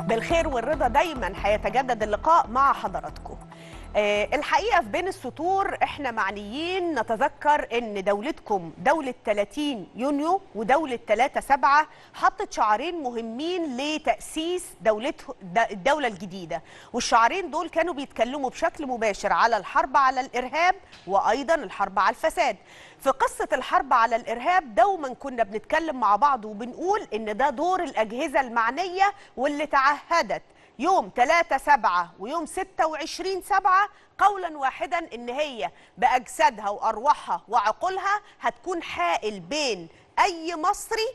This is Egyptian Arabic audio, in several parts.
بالخير والرضا دايما هيتجدد اللقاء مع حضراتكم آه، الحقيقه في بين السطور احنا معنيين نتذكر ان دولتكم دوله 30 يونيو ودوله 3 7 حطت شعارين مهمين لتاسيس دولته د- الدوله الجديده والشعارين دول كانوا بيتكلموا بشكل مباشر على الحرب على الارهاب وايضا الحرب على الفساد في قصه الحرب على الارهاب دوما كنا بنتكلم مع بعض وبنقول ان ده دور الاجهزه المعنيه واللي تعهدت يوم 3 7 ويوم 26 7 قولا واحدا ان هي باجسادها وارواحها وعقولها هتكون حائل بين اي مصري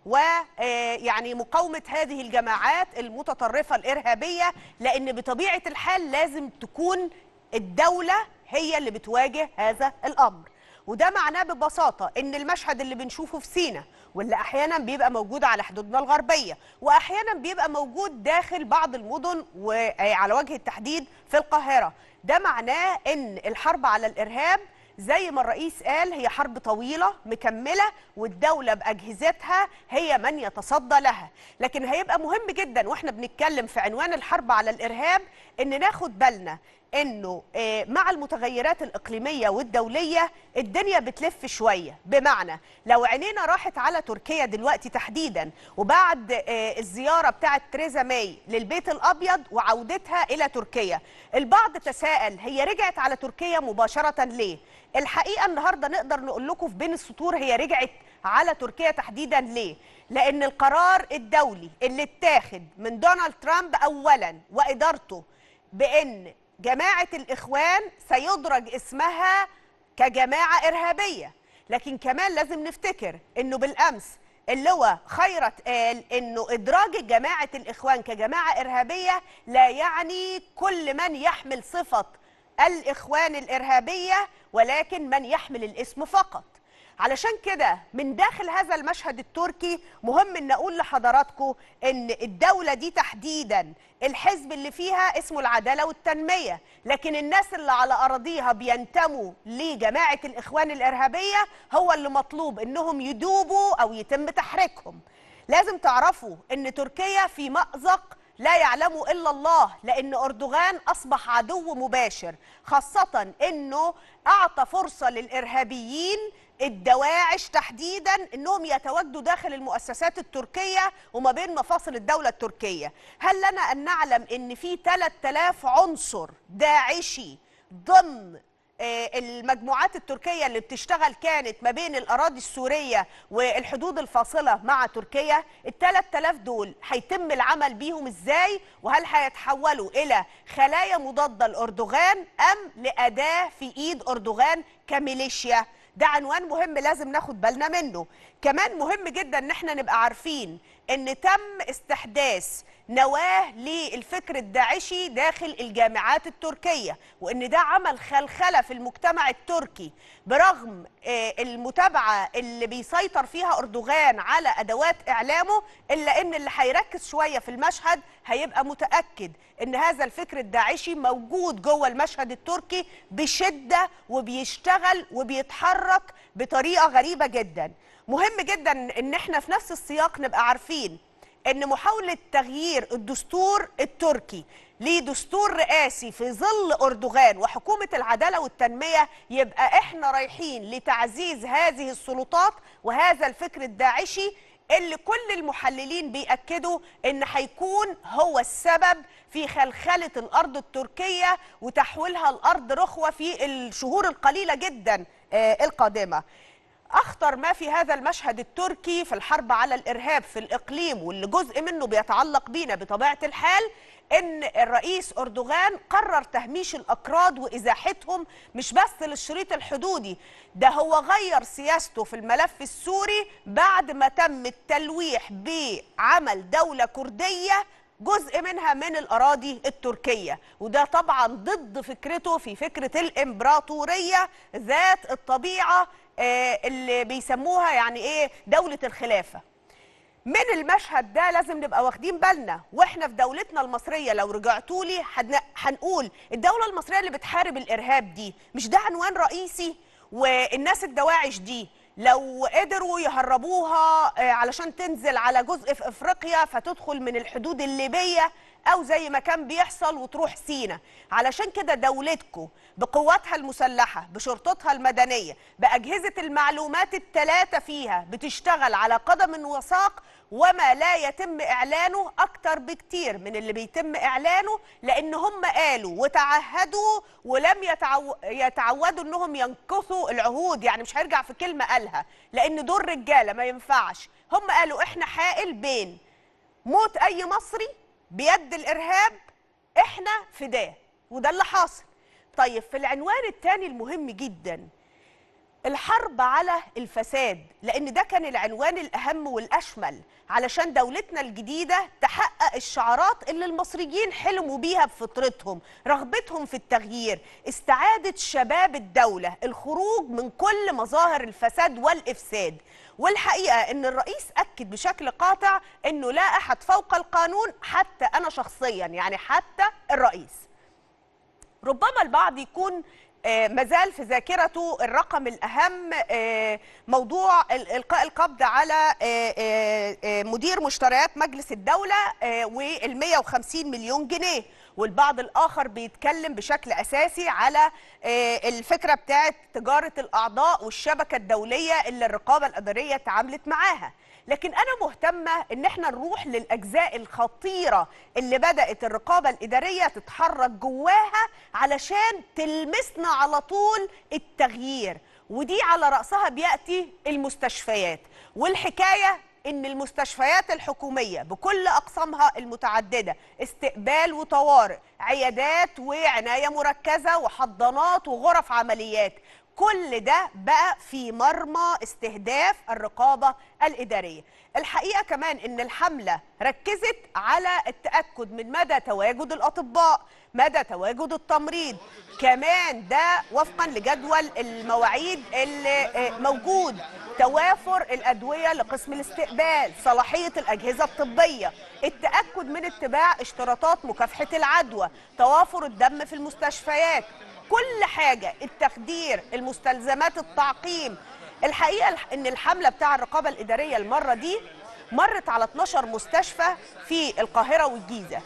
ويعني مقاومه هذه الجماعات المتطرفه الارهابيه لان بطبيعه الحال لازم تكون الدوله هي اللي بتواجه هذا الامر وده معناه ببساطة إن المشهد اللي بنشوفه في سينا واللي أحيانا بيبقى موجود على حدودنا الغربية وأحيانا بيبقى موجود داخل بعض المدن وعلى وجه التحديد في القاهرة ده معناه إن الحرب على الإرهاب زي ما الرئيس قال هي حرب طويلة مكملة والدولة بأجهزتها هي من يتصدى لها لكن هيبقى مهم جدا واحنا بنتكلم في عنوان الحرب على الإرهاب ان ناخد بالنا انه آه، مع المتغيرات الاقليميه والدوليه الدنيا بتلف شويه بمعنى لو عينينا راحت على تركيا دلوقتي تحديدا وبعد آه، الزياره بتاعه تريزا ماي للبيت الابيض وعودتها الى تركيا البعض تساءل هي رجعت على تركيا مباشره ليه الحقيقه النهارده نقدر نقول لكم في بين السطور هي رجعت على تركيا تحديدا ليه لان القرار الدولي اللي اتاخد من دونالد ترامب اولا وادارته بان جماعه الاخوان سيدرج اسمها كجماعه ارهابيه لكن كمان لازم نفتكر انه بالامس اللواء خيرت قال انه ادراج جماعه الاخوان كجماعه ارهابيه لا يعني كل من يحمل صفه الاخوان الارهابيه ولكن من يحمل الاسم فقط علشان كده من داخل هذا المشهد التركي مهم ان اقول لحضراتكم ان الدوله دي تحديدا الحزب اللي فيها اسمه العداله والتنميه لكن الناس اللي على اراضيها بينتموا لجماعه الاخوان الارهابيه هو اللي مطلوب انهم يدوبوا او يتم تحريكهم لازم تعرفوا ان تركيا في مأزق لا يعلمه الا الله لان اردوغان اصبح عدو مباشر خاصه انه اعطى فرصه للارهابيين الدواعش تحديدا انهم يتواجدوا داخل المؤسسات التركيه وما بين مفاصل الدوله التركيه هل لنا ان نعلم ان في 3000 عنصر داعشي ضمن آه، المجموعات التركية اللي بتشتغل كانت ما بين الأراضي السورية والحدود الفاصلة مع تركيا الثلاث آلاف دول هيتم العمل بيهم إزاي وهل هيتحولوا إلى خلايا مضادة لأردوغان أم لأداة في إيد أردوغان كميليشيا ده عنوان مهم لازم ناخد بالنا منه كمان مهم جدا ان احنا نبقى عارفين ان تم استحداث نواه للفكر الداعشي داخل الجامعات التركية وان ده عمل خلخلة في المجتمع التركي برغم آه، المتابعة اللي بيسيطر فيها أردوغان على أدوات إعلامه إلا إن اللي هيركز شوية في المشهد هيبقى متأكد إن هذا الفكر الداعشي موجود جوه المشهد التركي بشدة وبيشتغل وبيتحرك بطريقة غريبة جدا مهم جدا إن إحنا في نفس السياق نبقى عارفين ان محاوله تغيير الدستور التركي لدستور رئاسي في ظل اردوغان وحكومه العداله والتنميه يبقى احنا رايحين لتعزيز هذه السلطات وهذا الفكر الداعشي اللي كل المحللين بيأكدوا ان هيكون هو السبب في خلخله الارض التركيه وتحويلها الارض رخوه في الشهور القليله جدا آه، القادمه اخطر ما في هذا المشهد التركي في الحرب على الارهاب في الاقليم واللي جزء منه بيتعلق بينا بطبيعه الحال ان الرئيس اردوغان قرر تهميش الاكراد وازاحتهم مش بس للشريط الحدودي ده هو غير سياسته في الملف السوري بعد ما تم التلويح بعمل دوله كرديه جزء منها من الأراضي التركية وده طبعا ضد فكرته في فكرة الإمبراطورية ذات الطبيعة آه، اللي بيسموها يعني إيه دولة الخلافة من المشهد ده لازم نبقى واخدين بالنا واحنا في دولتنا المصريه لو رجعتوا لي هن- هنقول الدوله المصريه اللي بتحارب الارهاب دي مش ده عنوان رئيسي والناس الدواعش دي لو قدروا يهربوها آه، علشان تنزل على جزء في افريقيا فتدخل من الحدود الليبيه او زي ما كان بيحصل وتروح سينا علشان كده دولتكم بقواتها المسلحه بشرطتها المدنيه باجهزه المعلومات الثلاثه فيها بتشتغل على قدم وساق وما لا يتم اعلانه اكتر بكتير من اللي بيتم اعلانه لان هم قالوا وتعهدوا ولم يتعو... يتعودوا انهم ينقصوا العهود يعني مش هيرجع في كلمه قالها لان دول رجاله ما ينفعش هم قالوا احنا حائل بين موت اي مصري بيد الارهاب احنا فداه وده اللي حاصل طيب في العنوان الثاني المهم جدا الحرب على الفساد لان ده كان العنوان الاهم والاشمل علشان دولتنا الجديده تحقق الشعارات اللي المصريين حلموا بيها بفطرتهم رغبتهم في التغيير استعاده شباب الدوله الخروج من كل مظاهر الفساد والافساد والحقيقه ان الرئيس اكد بشكل قاطع انه لا احد فوق القانون حتى انا شخصيا يعني حتى الرئيس ربما البعض يكون آه، مازال في ذاكرته الرقم الأهم آه، موضوع ال- إلقاء القبض على آه، آه، آه، مدير مشتريات مجلس الدولة وال 150 مليون جنيه والبعض الآخر بيتكلم بشكل أساسي على آه، الفكرة بتاعت تجارة الأعضاء والشبكة الدولية اللي الرقابة الإدارية تعاملت معاها لكن انا مهتمه ان احنا نروح للاجزاء الخطيره اللي بدات الرقابه الاداريه تتحرك جواها علشان تلمسنا على طول التغيير ودي على راسها بياتي المستشفيات والحكايه ان المستشفيات الحكوميه بكل اقسامها المتعدده استقبال وطوارئ عيادات وعنايه مركزه وحضانات وغرف عمليات كل ده بقى في مرمى استهداف الرقابة الإدارية الحقيقة كمان إن الحملة ركزت على التأكد من مدى تواجد الأطباء مدى تواجد التمريض كمان ده وفقا لجدول المواعيد اللي آه، موجود توافر الأدوية لقسم الاستقبال صلاحية الأجهزة الطبية التأكد من اتباع اشتراطات مكافحة العدوى توافر الدم في المستشفيات كل حاجة التخدير المستلزمات التعقيم الحقيقة الح- ان الحملة بتاع الرقابة الإدارية المرة دي مرت على 12 مستشفى في القاهرة والجيزة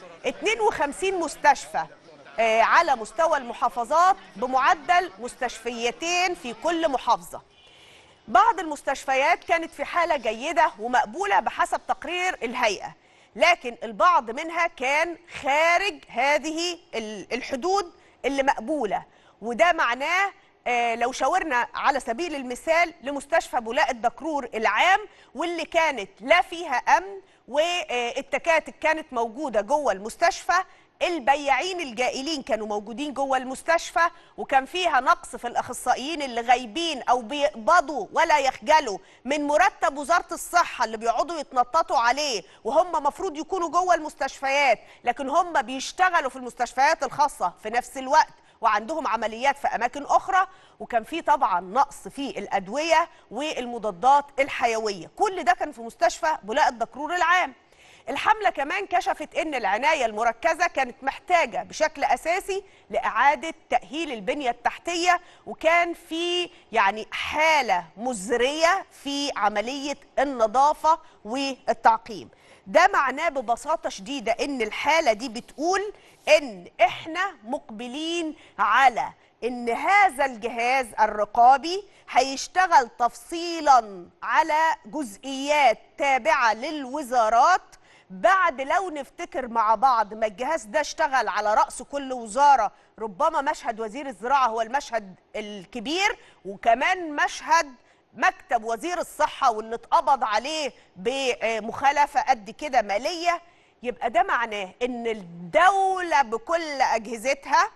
52 مستشفى آه، على مستوى المحافظات بمعدل مستشفيتين في كل محافظة بعض المستشفيات كانت في حالة جيدة ومقبولة بحسب تقرير الهيئة لكن البعض منها كان خارج هذه ال- الحدود اللي مقبولة وده معناه آه، لو شاورنا على سبيل المثال لمستشفى بولاء الدكرور العام واللي كانت لا فيها أمن والتكاتك كانت موجودة جوه المستشفى البياعين الجائلين كانوا موجودين جوه المستشفى وكان فيها نقص في الاخصائيين اللي غايبين او بيقبضوا ولا يخجلوا من مرتب وزاره الصحه اللي بيقعدوا يتنططوا عليه وهم مفروض يكونوا جوه المستشفيات لكن هم بيشتغلوا في المستشفيات الخاصه في نفس الوقت وعندهم عمليات في اماكن اخرى وكان في طبعا نقص في الادويه والمضادات الحيويه كل ده كان في مستشفى بولاء الدكرور العام الحملة كمان كشفت ان العناية المركزة كانت محتاجة بشكل اساسي لاعادة تأهيل البنية التحتية وكان في يعني حالة مزرية في عملية النظافة والتعقيم ده معناه ببساطة شديدة ان الحالة دي بتقول ان احنا مقبلين على ان هذا الجهاز الرقابي هيشتغل تفصيلا على جزئيات تابعة للوزارات بعد لو نفتكر مع بعض ما الجهاز ده اشتغل على رأس كل وزارة ربما مشهد وزير الزراعة هو المشهد الكبير وكمان مشهد مكتب وزير الصحة واللي اتقبض عليه بمخالفة قد كده مالية يبقى ده معناه ان الدولة بكل أجهزتها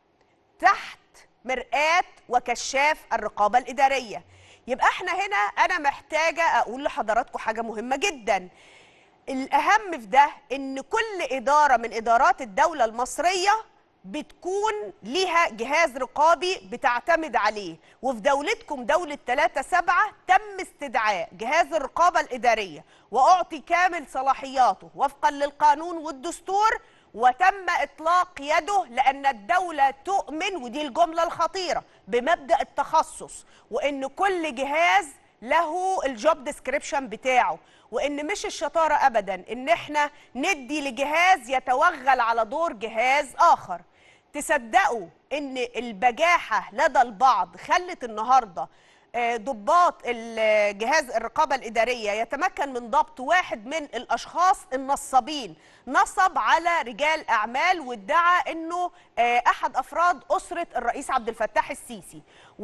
تحت مرآة وكشاف الرقابة الإدارية يبقى احنا هنا أنا محتاجة أقول لحضراتكم حاجة مهمة جدا الأهم في ده إن كل إدارة من إدارات الدولة المصرية بتكون ليها جهاز رقابي بتعتمد عليه وفي دولتكم دولة 3 سبعة تم استدعاء جهاز الرقابة الإدارية وأعطي كامل صلاحياته وفقا للقانون والدستور وتم إطلاق يده لأن الدولة تؤمن ودي الجملة الخطيرة بمبدأ التخصص وإن كل جهاز له الجوب ديسكريبشن بتاعه وان مش الشطاره ابدا ان احنا ندي لجهاز يتوغل على دور جهاز اخر تصدقوا ان البجاحه لدى البعض خلت النهارده آه، ضباط الجهاز الرقابة الإدارية يتمكن من ضبط واحد من الأشخاص النصابين نصب على رجال أعمال وادعى أنه آه، أحد أفراد أسرة الرئيس عبد الفتاح السيسي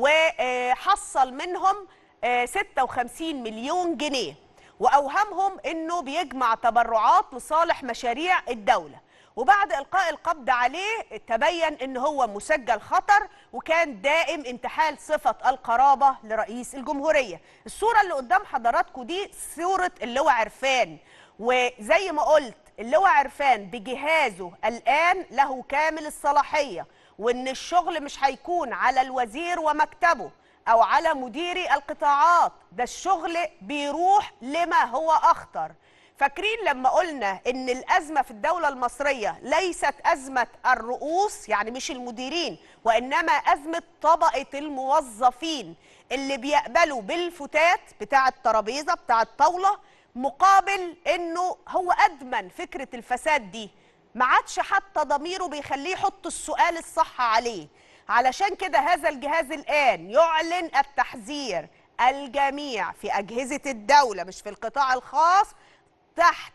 وحصل منهم آه، 56 مليون جنيه وأوهمهم أنه بيجمع تبرعات لصالح مشاريع الدولة وبعد إلقاء القبض عليه تبين أن هو مسجل خطر وكان دائم انتحال صفة القرابة لرئيس الجمهورية الصورة اللي قدام حضراتكم دي صورة اللواء عرفان وزي ما قلت اللواء عرفان بجهازه الآن له كامل الصلاحية وأن الشغل مش هيكون على الوزير ومكتبه أو على مديري القطاعات ده الشغل بيروح لما هو أخطر فاكرين لما قلنا ان الازمه في الدوله المصريه ليست ازمه الرؤوس يعني مش المديرين وانما ازمه طبقه الموظفين اللي بيقبلوا بالفتات بتاع الترابيزه بتاع الطاوله مقابل انه هو ادمن فكره الفساد دي ما عادش حتى ضميره بيخليه يحط السؤال الصح عليه علشان كده هذا الجهاز الان يعلن التحذير الجميع في اجهزه الدوله مش في القطاع الخاص تحت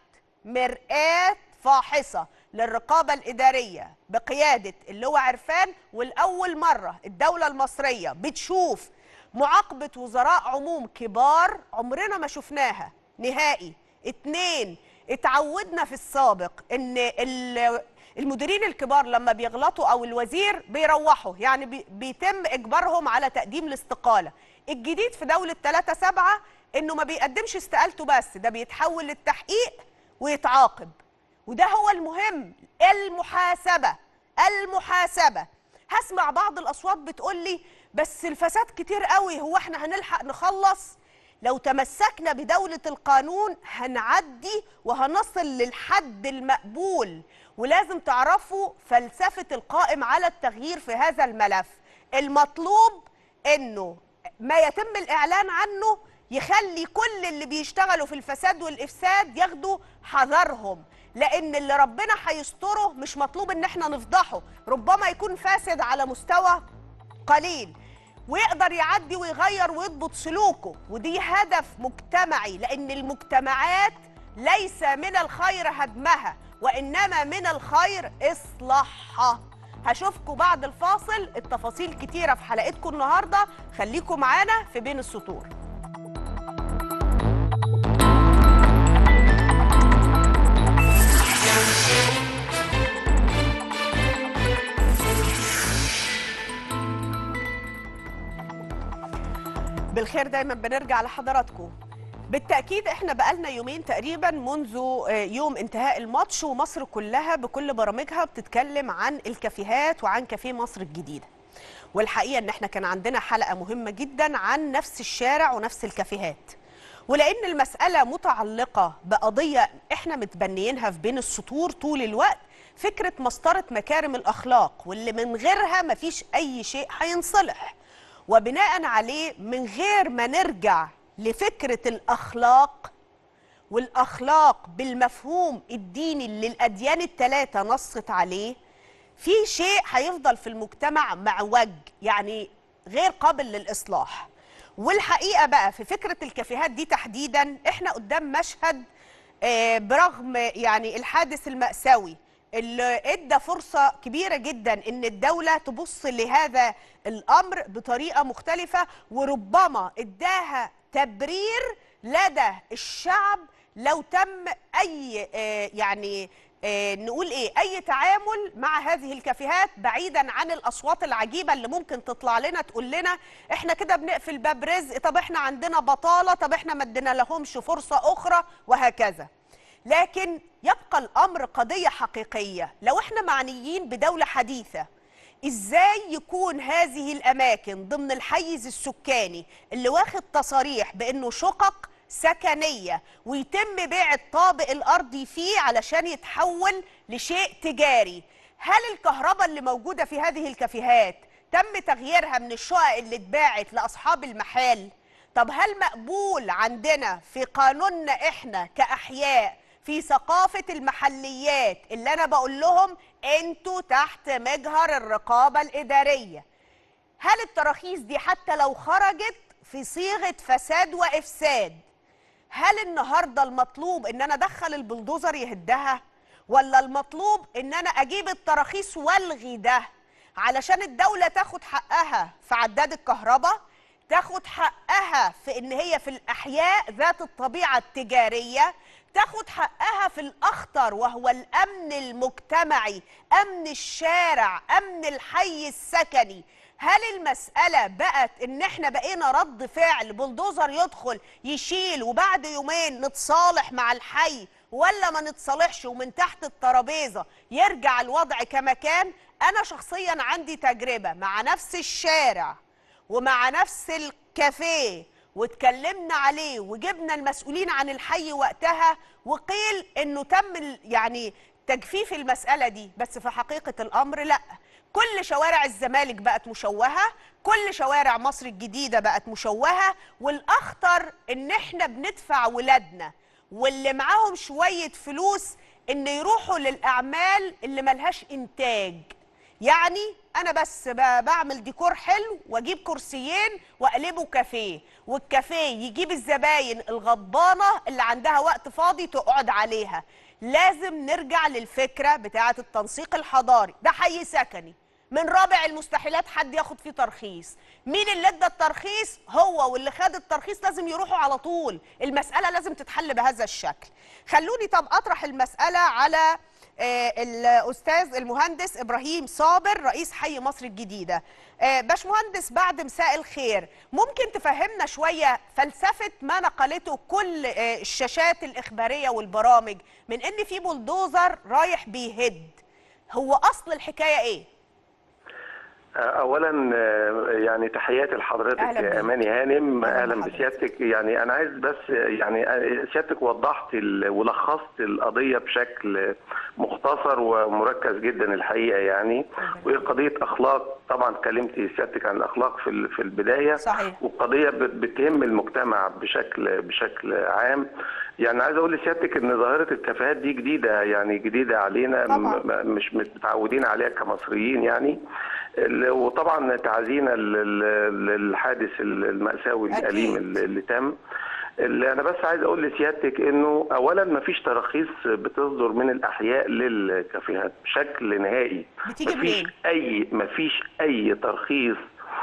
مرآة فاحصة للرقابة الإدارية بقيادة اللواء عرفان والأول مرة الدولة المصرية بتشوف معاقبة وزراء عموم كبار عمرنا ما شفناها نهائي اتنين اتعودنا في السابق ان ال- المديرين الكبار لما بيغلطوا او الوزير بيروحوا يعني بي- بيتم اجبارهم على تقديم الاستقاله الجديد في دوله 3 7 انه ما بيقدمش استقالته بس ده بيتحول للتحقيق ويتعاقب وده هو المهم المحاسبه المحاسبه هسمع بعض الاصوات بتقول لي بس الفساد كتير قوي هو احنا هنلحق نخلص لو تمسكنا بدولة القانون هنعدي وهنصل للحد المقبول ولازم تعرفوا فلسفة القائم على التغيير في هذا الملف المطلوب انه ما يتم الاعلان عنه يخلي كل اللي بيشتغلوا في الفساد والافساد ياخدوا حذرهم لان اللي ربنا هيستره مش مطلوب ان احنا نفضحه ربما يكون فاسد على مستوى قليل ويقدر يعدي ويغير ويضبط سلوكه ودي هدف مجتمعي لان المجتمعات ليس من الخير هدمها وانما من الخير اصلاحها هشوفكم بعد الفاصل التفاصيل كتيره في حلقتكم النهارده خليكم معانا في بين السطور بالخير دايما بنرجع لحضراتكم بالتأكيد احنا بقالنا يومين تقريبا منذ آه، يوم انتهاء الماتش ومصر كلها بكل برامجها بتتكلم عن الكافيهات وعن كافيه مصر الجديدة والحقيقة ان احنا كان عندنا حلقة مهمة جدا عن نفس الشارع ونفس الكافيهات ولأن المسألة متعلقة بقضية احنا متبنيينها في بين السطور طول الوقت فكرة مسطرة مكارم الأخلاق واللي من غيرها مفيش أي شيء هينصلح وبناء عليه من غير ما نرجع لفكرة الأخلاق والأخلاق بالمفهوم الديني اللي الأديان الثلاثة نصت عليه في شيء هيفضل في المجتمع معوج يعني غير قابل للإصلاح والحقيقة بقى في فكرة الكافيهات دي تحديدا احنا قدام مشهد آه، برغم يعني الحادث المأساوي اللي ادى فرصة كبيرة جدا ان الدولة تبص لهذا الامر بطريقة مختلفة وربما اداها تبرير لدى الشعب لو تم اي آه، يعني آه، نقول ايه اي تعامل مع هذه الكافيهات بعيدا عن الاصوات العجيبه اللي ممكن تطلع لنا تقول لنا احنا كده بنقفل باب رزق طب احنا عندنا بطاله طب احنا ما ادينا لهمش فرصه اخرى وهكذا لكن يبقى الامر قضيه حقيقيه لو احنا معنيين بدوله حديثه ازاي يكون هذه الاماكن ضمن الحيز السكاني اللي واخد تصاريح بانه شقق سكنيه ويتم بيع الطابق الارضي فيه علشان يتحول لشيء تجاري هل الكهرباء اللي موجوده في هذه الكافيهات تم تغييرها من الشقق اللي اتباعت لاصحاب المحال طب هل مقبول عندنا في قانوننا احنا كأحياء في ثقافة المحليات اللي انا بقول لهم انتوا تحت مجهر الرقابة الإدارية هل التراخيص دي حتى لو خرجت في صيغة فساد وإفساد هل النهارده المطلوب ان انا ادخل البلدوزر يهدها ولا المطلوب ان انا اجيب التراخيص والغي ده علشان الدولة تاخد حقها في عداد الكهرباء تاخد حقها في ان هي في الاحياء ذات الطبيعة التجارية تاخد حقها في الاخطر وهو الامن المجتمعي امن الشارع امن الحي السكني هل المسألة بقت إن إحنا بقينا رد فعل بلدوزر يدخل يشيل وبعد يومين نتصالح مع الحي ولا ما نتصالحش ومن تحت الترابيزة يرجع الوضع كما كان؟ أنا شخصيا عندي تجربة مع نفس الشارع ومع نفس الكافيه واتكلمنا عليه وجبنا المسؤولين عن الحي وقتها وقيل انه تم ال- يعني تجفيف المسألة دي بس في حقيقة الأمر لا كل شوارع الزمالك بقت مشوهة كل شوارع مصر الجديدة بقت مشوهة والأخطر إن إحنا بندفع ولادنا واللي معاهم شوية فلوس إن يروحوا للأعمال اللي ملهاش إنتاج يعني انا بس ب- بعمل ديكور حلو واجيب كرسيين واقلبه كافيه والكافيه يجيب الزباين الغضبانه اللي عندها وقت فاضي تقعد عليها لازم نرجع للفكره بتاعه التنسيق الحضاري ده حي سكني من رابع المستحيلات حد ياخد فيه ترخيص مين اللي ادى الترخيص هو واللي خد الترخيص لازم يروحوا على طول المساله لازم تتحل بهذا الشكل خلوني طب اطرح المساله على آه، الاستاذ المهندس ابراهيم صابر رئيس حي مصر الجديده آه، باشمهندس بعد مساء الخير ممكن تفهمنا شويه فلسفه ما نقلته كل آه، الشاشات الاخباريه والبرامج من ان في بلدوزر رايح بيهد هو اصل الحكايه ايه اولا آه، يعني تحياتي لحضرتك أهلا بيك. يا اماني هانم أهلا اهلا بحضرتك. بسيادتك يعني انا عايز بس يعني آه، سيادتك وضحت ال- ولخصت القضيه بشكل مختصر ومركز جدا الحقيقه يعني وهي قضيه اخلاق طبعا اتكلمت سيادتك عن الاخلاق في ال- في البدايه صحيح. وقضيه بت- بتهم المجتمع بشكل بشكل عام يعني عايز اقول لسيادتك ان ظاهره الكفاءات دي جديده يعني جديده علينا طبعاً. م- م- مش متعودين عليها كمصريين يعني ال- وطبعا تعزينا لل- للحادث المأساوي أكيد. الأليم اللي اللي تم اللي انا بس عايز اقول لسيادتك انه اولا ما فيش تراخيص بتصدر من الاحياء للكافيهات بشكل نهائي بتيجي مفيش منين؟ اي ما فيش اي ترخيص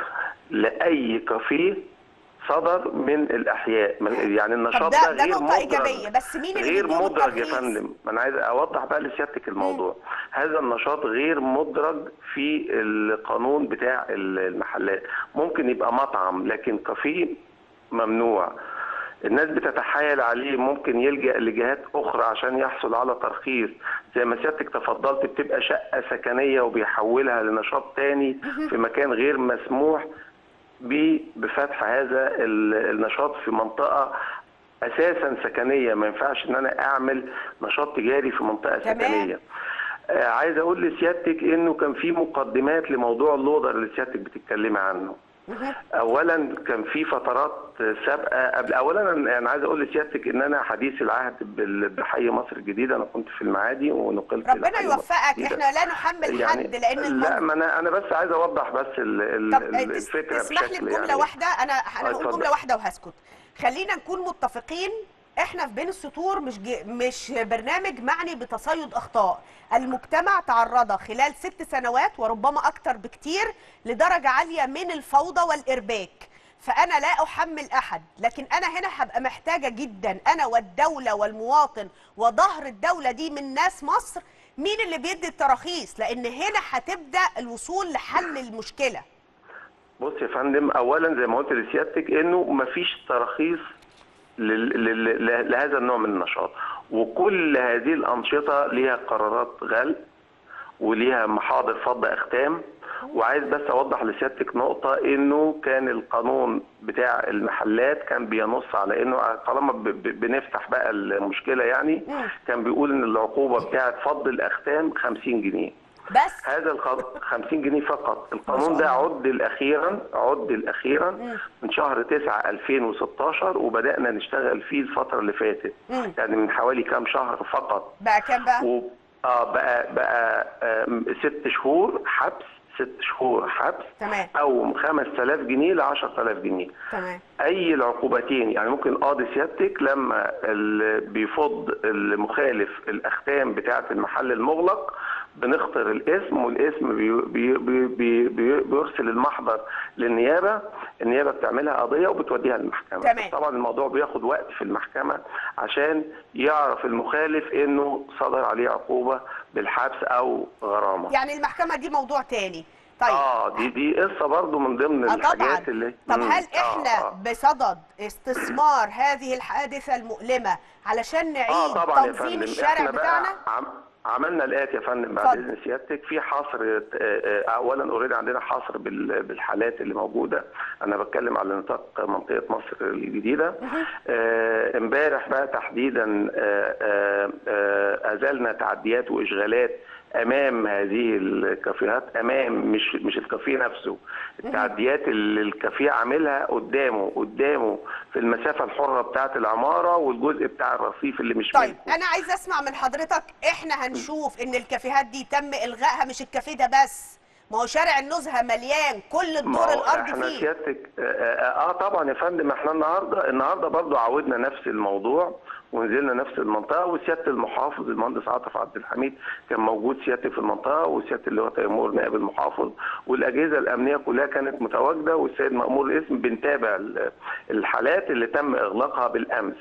لاي كافيه صدر من الاحياء ما- يعني طب النشاط ده ده ده غير نقطه مدرج ايجابيه بس مين اللي غير بيديهم مدرج يا الترخيص؟ فندم ما انا عايز اوضح بقى لسيادتك الموضوع هذا النشاط غير مدرج في القانون بتاع المحلات ممكن يبقى مطعم لكن كافيه ممنوع الناس بتتحايل عليه ممكن يلجأ لجهات أخرى عشان يحصل على ترخيص زي ما سيادتك تفضلت بتبقى شقة سكنية وبيحولها لنشاط تاني في مكان غير مسموح ب- بفتح هذا ال- النشاط في منطقة أساسا سكنية ما ينفعش إن أنا أعمل نشاط تجاري في منطقة تمام. سكنية آه، عايز أقول لسيادتك إنه كان في مقدمات لموضوع اللودر اللي سيادتك بتتكلمي عنه اولا كان في فترات سابقه قبل اولا انا أنا عايز اقول لسيادتك ان انا حديث العهد بال- بحي مصر الجديده انا كنت في المعادي ونقلت ربنا لحي مصر يوفقك الجديدة. احنا لا نحمل حد لان لا الموضوع ما انا انا بس عايز اوضح بس ال- ال- طب ال- تس- الفكره تسمح لي بشكل بجمله يعني واحده انا انا آه، هقول اتفضل. جمله واحده وهسكت خلينا نكون متفقين احنا في بين السطور مش ج... مش برنامج معني بتصيد اخطاء المجتمع تعرض خلال ست سنوات وربما اكتر بكتير لدرجه عاليه من الفوضى والارباك فانا لا احمل احد لكن انا هنا هبقى محتاجه جدا انا والدوله والمواطن وظهر الدوله دي من ناس مصر مين اللي بيدي التراخيص لان هنا هتبدا الوصول لحل المشكله بص يا فندم اولا زي ما قلت لسيادتك انه مفيش تراخيص لل- لل- ل- لهذا النوع من النشاط وكل هذه الانشطه ليها قرارات غلق وليها محاضر فض اختام وعايز بس اوضح لسيادتك نقطه انه كان القانون بتاع المحلات كان بينص على انه طالما ب- ب- بنفتح بقى المشكله يعني مم. كان بيقول ان العقوبه بتاعت فض الاختام 50 جنيه بس هذا القانون 50 جنيه فقط ما القانون شاء ده الله. عد الاخيرا عد الاخيرا مم. من شهر 9 2016 وبدانا نشتغل فيه الفتره اللي فاتت مم. يعني من حوالي كام شهر فقط بقى كام بقى و... اه بقى بقى آم، ست شهور حبس ست شهور حبس تمام او 5000 جنيه ل 10000 جنيه تمام اي العقوبتين يعني ممكن قاضي سيادتك لما ال- بيفض المخالف الاختام بتاعه المحل المغلق بنختار الاسم والاسم بي بي بي بي بي بيرسل المحضر للنيابه النيابه بتعملها قضيه وبتوديها للمحكمه تمام. طبعا الموضوع بياخد وقت في المحكمه عشان يعرف المخالف انه صدر عليه عقوبه بالحبس او غرامه يعني المحكمة دي موضوع تاني طيب اه دي دي قصه برضو من ضمن آه الحاجات طبعا اللي طب مم. هل آه، احنا آه. بصدد استثمار هذه الحادثة المؤلمة علشان نعيد اه طبعا يا تنظيم فندم الشارع احنا بتاعنا بقى عم عملنا الاتي يا فندم بعد اتفضل. اذن سيادتك في حصر آه، آه، اولا اوريدي عندنا حصر بال- بالحالات اللي موجوده انا بتكلم على نطاق منطقه مصر الجديده آه، امبارح بقى تحديدا آه، آه، آه، ازلنا تعديات واشغالات امام هذه الكافيهات امام مش مش الكافيه نفسه التعديات اللي الكافيه عاملها قدامه قدامه في المسافه الحره بتاعه العماره والجزء بتاع الرصيف اللي مش طيب ملكه. انا عايز اسمع من حضرتك احنا هنشوف ان الكافيهات دي تم الغائها مش الكافيه ده بس ما هو شارع النزهة مليان كل ما الدور هو الارضي احنا فيه سيادتك آه, آه, اه طبعا يا فندم احنا النهارده النهارده برضو عودنا نفس الموضوع ونزلنا نفس المنطقه وسياده المحافظ المهندس عاطف عبد الحميد كان موجود سيادتي في المنطقه وسياده اللي هو تيمور نائب المحافظ والاجهزه الامنيه كلها كانت متواجده والسيد مامور الاسم بنتابع ال- الحالات اللي تم اغلاقها بالامس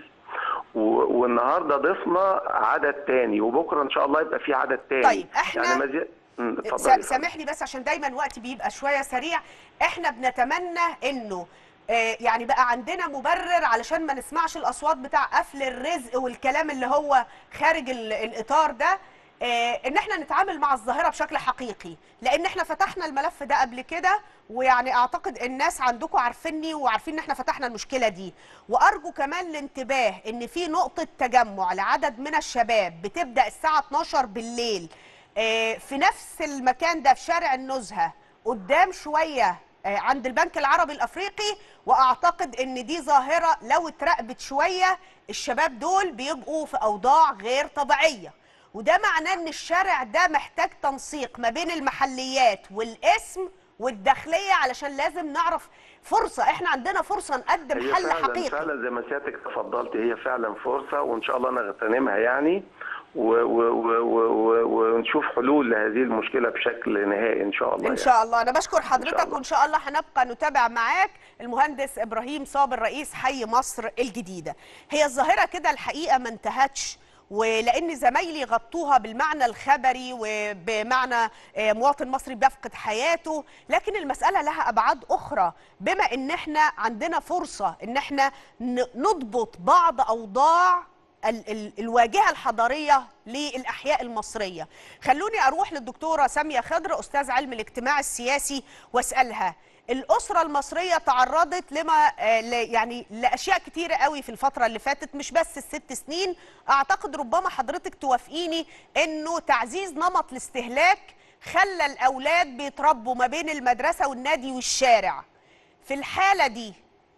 و- والنهارده ضفنا عدد تاني وبكره ان شاء الله يبقى في عدد تاني طيب، إحنا- يعني مزي... مم، اتفضل يا سا- فندم. سامحني بس عشان دايما وقت بيبقى شويه سريع احنا بنتمنى انه آه، يعني بقى عندنا مبرر علشان ما نسمعش الاصوات بتاع قفل الرزق والكلام اللي هو خارج ال- الاطار ده آه، ان احنا نتعامل مع الظاهره بشكل حقيقي لان احنا فتحنا الملف ده قبل كده ويعني اعتقد الناس عندكم عارفيني وعارفين ان احنا فتحنا المشكله دي وارجو كمان الانتباه ان في نقطه تجمع لعدد من الشباب بتبدا الساعه 12 بالليل آه، في نفس المكان ده في شارع النزهه قدام شويه آه، عند البنك العربي الافريقي واعتقد ان دي ظاهره لو اتراقبت شويه الشباب دول بيبقوا في اوضاع غير طبيعيه وده معناه ان الشارع ده محتاج تنسيق ما بين المحليات والاسم والداخليه علشان لازم نعرف فرصه احنا عندنا فرصه نقدم هي حل فعلا حقيقي فعلا زي ما سيادتك تفضلت هي فعلا فرصه وان شاء الله نغتنمها يعني و- و- و- و- و- ونشوف حلول لهذه المشكله بشكل نهائي ان شاء الله ان يعني. شاء الله انا بشكر حضرتك الله. وان شاء الله هنبقى نتابع معاك المهندس ابراهيم صابر رئيس حي مصر الجديده هي الظاهره كده الحقيقه ما انتهتش ولان زمايلي غطوها بالمعنى الخبري وبمعنى آه، مواطن مصري بيفقد حياته لكن المساله لها ابعاد اخرى بما ان احنا عندنا فرصه ان احنا ن- نضبط بعض اوضاع ال- ال- الواجهه الحضاريه للاحياء المصريه خلوني اروح للدكتوره ساميه خضر استاذ علم الاجتماع السياسي واسالها الاسره المصريه تعرضت لما آه، ل- يعني لاشياء كتيره قوي في الفتره اللي فاتت مش بس الست سنين اعتقد ربما حضرتك توافقيني انه تعزيز نمط الاستهلاك خلى الاولاد بيتربوا ما بين المدرسه والنادي والشارع في الحاله دي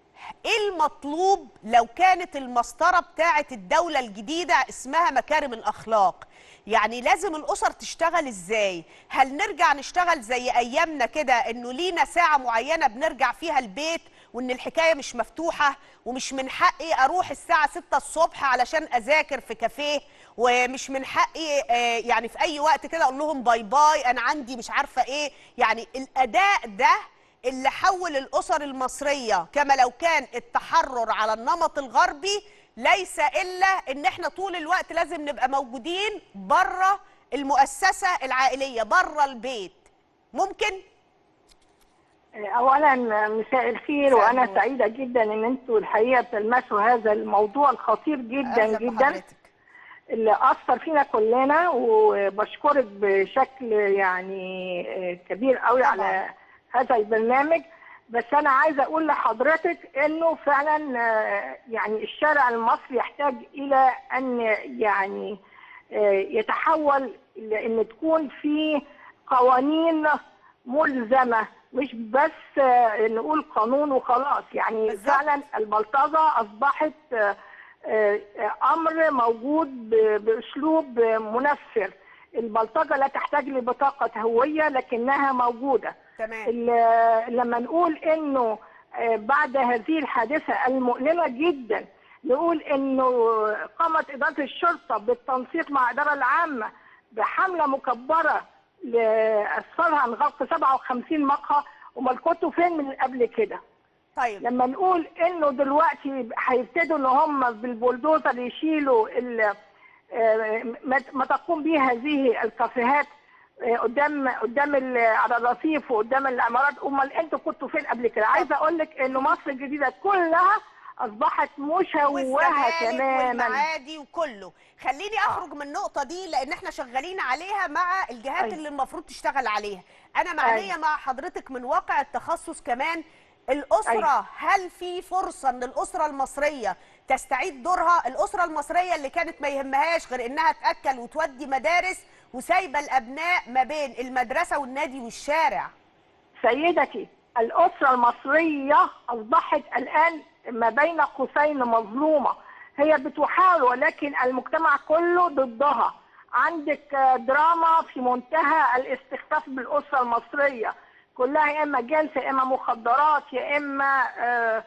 ايه المطلوب لو كانت المسطره بتاعه الدوله الجديده اسمها مكارم الاخلاق يعني لازم الاسر تشتغل ازاي هل نرجع نشتغل زي ايامنا كده انه لينا ساعه معينه بنرجع فيها البيت وان الحكايه مش مفتوحه ومش من حقي اروح الساعه 6 الصبح علشان اذاكر في كافيه ومش من حقي آه، يعني في اي وقت كده اقول لهم باي باي انا عندي مش عارفه ايه يعني الاداء ده اللي حول الأسر المصرية كما لو كان التحرر على النمط الغربي ليس إلا إن إحنا طول الوقت لازم نبقى موجودين بره المؤسسة العائلية بره البيت ممكن؟ اولا مساء الخير مساء وانا النور. سعيده جدا ان انتوا الحقيقه بتلمسوا هذا الموضوع الخطير جدا أهلا جدا بحضرتك. اللي اثر فينا كلنا وبشكرك بشكل يعني آه، كبير قوي طبعاً. على هذا البرنامج بس انا عايزه اقول لحضرتك انه فعلا آه، يعني الشارع المصري يحتاج الى ان يعني آه، يتحول لان تكون في قوانين ملزمه مش بس آه، نقول قانون وخلاص يعني بالظبط. فعلا البلطجه اصبحت آه، آه، امر موجود ب- باسلوب منفر البلطجه لا تحتاج لبطاقه هويه لكنها موجوده تمام ال- لما نقول انه آه، بعد هذه الحادثه المؤلمه جدا نقول انه قامت اداره الشرطه بالتنسيق مع الاداره العامه بحمله مكبره لاسفارها عن غلق 57 مقهى امال كنتوا فين من قبل كده؟ طيب لما نقول انه دلوقتي هيبتدوا ان هم بالبولدوزر يشيلوا ال- آه، ما ما تقوم به هذه الكافيهات آه، قدام قدام ال- على الرصيف وقدام العمارات امال انتوا كنتوا فين قبل كده عايزه اقول لك انه مصر الجديده كلها اصبحت مشوهه والزمالك تماما والمعادي وكله خليني اخرج من النقطه دي لان احنا شغالين عليها مع الجهات أيوة. اللي المفروض تشتغل عليها انا معنيه أيوة. مع حضرتك من واقع التخصص كمان الاسره أيوة. هل في فرصه ان الاسره المصريه تستعيد دورها الاسره المصريه اللي كانت ما يهمهاش غير انها تاكل وتودي مدارس وسايبه الابناء ما بين المدرسه والنادي والشارع سيدتي الأسرة المصرية أصبحت الآن ما بين قوسين مظلومة هي بتحاول ولكن المجتمع كله ضدها عندك آه، دراما في منتهى الاستخفاف بالأسرة المصرية كلها يا إما جنس يا إما مخدرات يا إما آه،